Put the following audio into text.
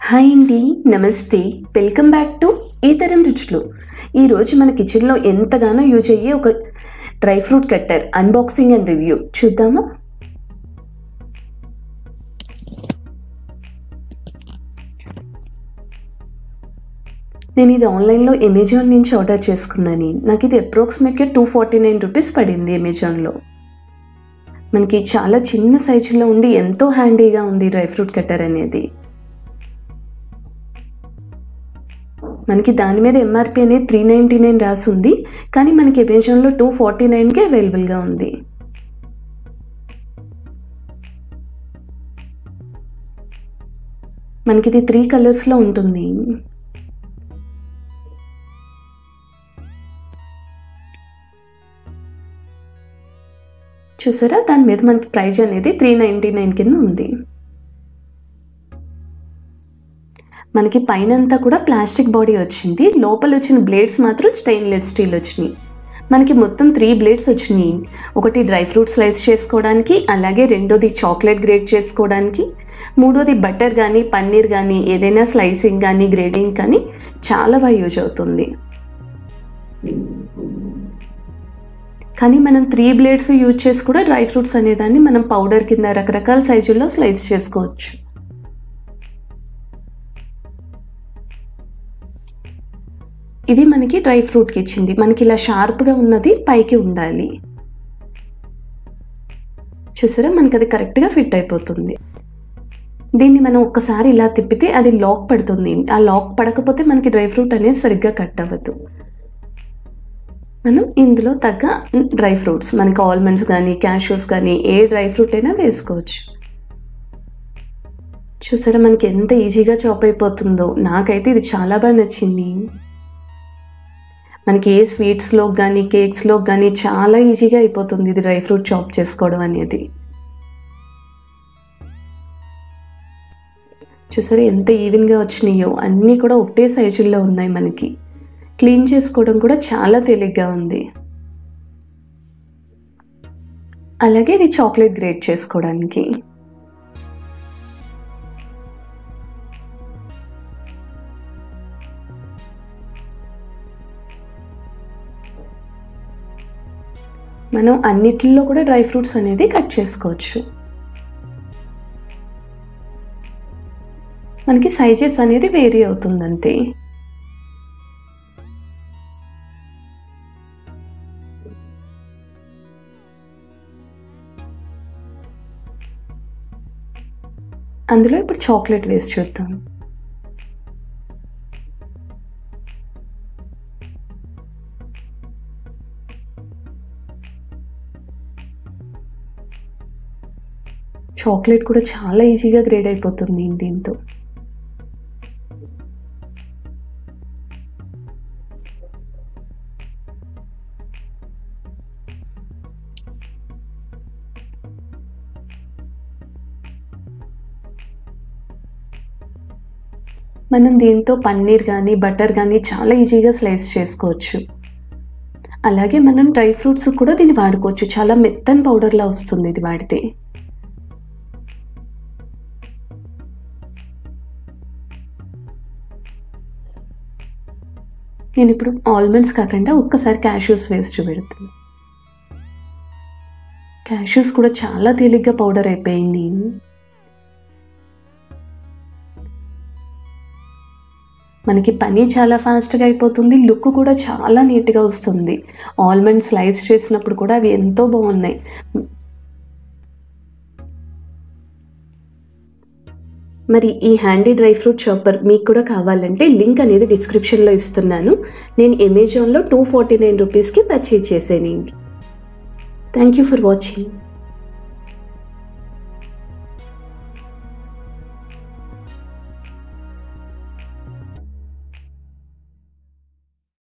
hi అండి నమస్తే welcome back to ఈ తరం రుచులు ఈరోజు మన కిచెన్లో ఎంతగానో యూజ్ అయ్యే ఒక dry fruit cutter unboxing and review చూద్దామా నేను ఇది ఆన్లైన్లో అమెజాన్ నుంచి ఆర్డర్ చేసుకున్నాను నాకు ఇది అప్రాక్సిమేట్గా టూ ఫార్టీ నైన్ రూపీస్ పడింది అమెజాన్లో మనకి చాలా చిన్న సైజులో ఉండి ఎంతో హ్యాండీగా ఉంది డ్రై ఫ్రూట్ కట్టర్ అనేది మనకి దాని మీద ఎంఆర్పి అనేది త్రీ నైంటీ నైన్ రాసి ఉంది కానీ మనకి అమెజాన్లో టూ ఫార్టీ నైన్కే అవైలబుల్గా ఉంది మనకి ఇది త్రీ కలర్స్లో ఉంటుంది చూసారా దాని మీద మనకి ప్రైజ్ అనేది త్రీ నైంటీ నైన్ కింద ఉంది మనకి పైన అంతా కూడా ప్లాస్టిక్ బాడీ వచ్చింది లోపల వచ్చిన బ్లేడ్స్ మాత్రం స్టెయిన్లెస్ స్టీల్ వచ్చినాయి మనకి మొత్తం త్రీ బ్లేడ్స్ వచ్చినాయి ఒకటి డ్రై ఫ్రూట్ స్లైస్ చేసుకోవడానికి అలాగే రెండోది చాక్లెట్ గ్రేట్ చేసుకోవడానికి మూడోది బటర్ కానీ పన్నీర్ కానీ ఏదైనా స్లైసింగ్ కానీ గ్రేడింగ్ కానీ చాలా బాగా యూజ్ అవుతుంది కానీ మనం త్రీ బ్లేడ్స్ యూజ్ చేసి కూడా డ్రై ఫ్రూట్స్ అనేదాన్ని మనం పౌడర్ కింద రకరకాల సైజుల్లో స్లైస్ చేసుకోవచ్చు ఇది మనకి డ్రై ఫ్రూట్కి ఇచ్చింది మనకి ఇలా షార్ప్గా ఉన్నది పైకి ఉండాలి చూసారా మనకి అది కరెక్ట్గా ఫిట్ అయిపోతుంది దీన్ని మనం ఒక్కసారి ఇలా తిప్పితే అది లాక్ పడుతుంది ఆ లాక్ పడకపోతే మనకి డ్రై ఫ్రూట్ అనేది సరిగ్గా కట్ అవ్వదు మనం ఇందులో తగ్గ డ్రై ఫ్రూట్స్ మనకి ఆల్మండ్స్ కానీ క్యాషూస్ కానీ ఏ డ్రై ఫ్రూట్ అయినా వేసుకోవచ్చు చూసారా మనకి ఎంత ఈజీగా చాప్ అయిపోతుందో నాకైతే ఇది చాలా బాగా నచ్చింది మనకి ఏ స్వీట్స్లో కానీ కేక్స్లో కానీ చాలా ఈజీగా అయిపోతుంది ఇది డ్రై ఫ్రూట్ చాప్ చేసుకోవడం అనేది చూసారా ఎంత ఈవెన్గా వచ్చినాయో అన్నీ కూడా ఒకటే సైజుల్లో ఉన్నాయి మనకి క్లీన్ చేసుకోవడం కూడా చాలా తేలిగ్గా ఉంది అలాగే ఇది చాక్లెట్ గ్రేట్ చేసుకోవడానికి మనం అన్నిటిలో కూడా డ్రై ఫ్రూట్స్ అనేది కట్ చేసుకోవచ్చు మనకి సైజెస్ అనేది వేరీ అవుతుంది అంతే అందులో ఇప్పుడు చాక్లెట్ వేసి చూద్దాం చాక్లెట్ కూడా చాలా ఈజీగా గ్రేడ్ అయిపోతుంది దీంతో మనం దీంతో పన్నీర్ కానీ బటర్ కానీ చాలా ఈజీగా స్లైస్ చేసుకోవచ్చు అలాగే మనం డ్రై ఫ్రూట్స్ కూడా దీన్ని వాడుకోవచ్చు చాలా మెత్తని పౌడర్లా వస్తుంది ఇది వాడితే నేను ఇప్పుడు ఆల్మండ్స్ కాకుండా ఒక్కసారి క్యాష్యూస్ వేసి చూపెడుతాను క్యాష్యూస్ కూడా చాలా తేలిగ్గా పౌడర్ అయిపోయింది మనకి పని చాలా ఫాస్ట్గా అయిపోతుంది లుక్ కూడా చాలా నీట్గా వస్తుంది ఆల్మండ్ స్లైస్ చేసినప్పుడు కూడా అవి ఎంతో బాగున్నాయి మరి ఈ హ్యాండీ డ్రై ఫ్రూట్ షాపర్ మీకు కూడా కావాలంటే లింక్ అనేది డిస్క్రిప్షన్లో ఇస్తున్నాను నేను అమెజాన్లో టూ ఫార్టీ నైన్ రూపీస్కి పర్చేజ్ చేసాను థ్యాంక్ యూ ఫర్ వాచింగ్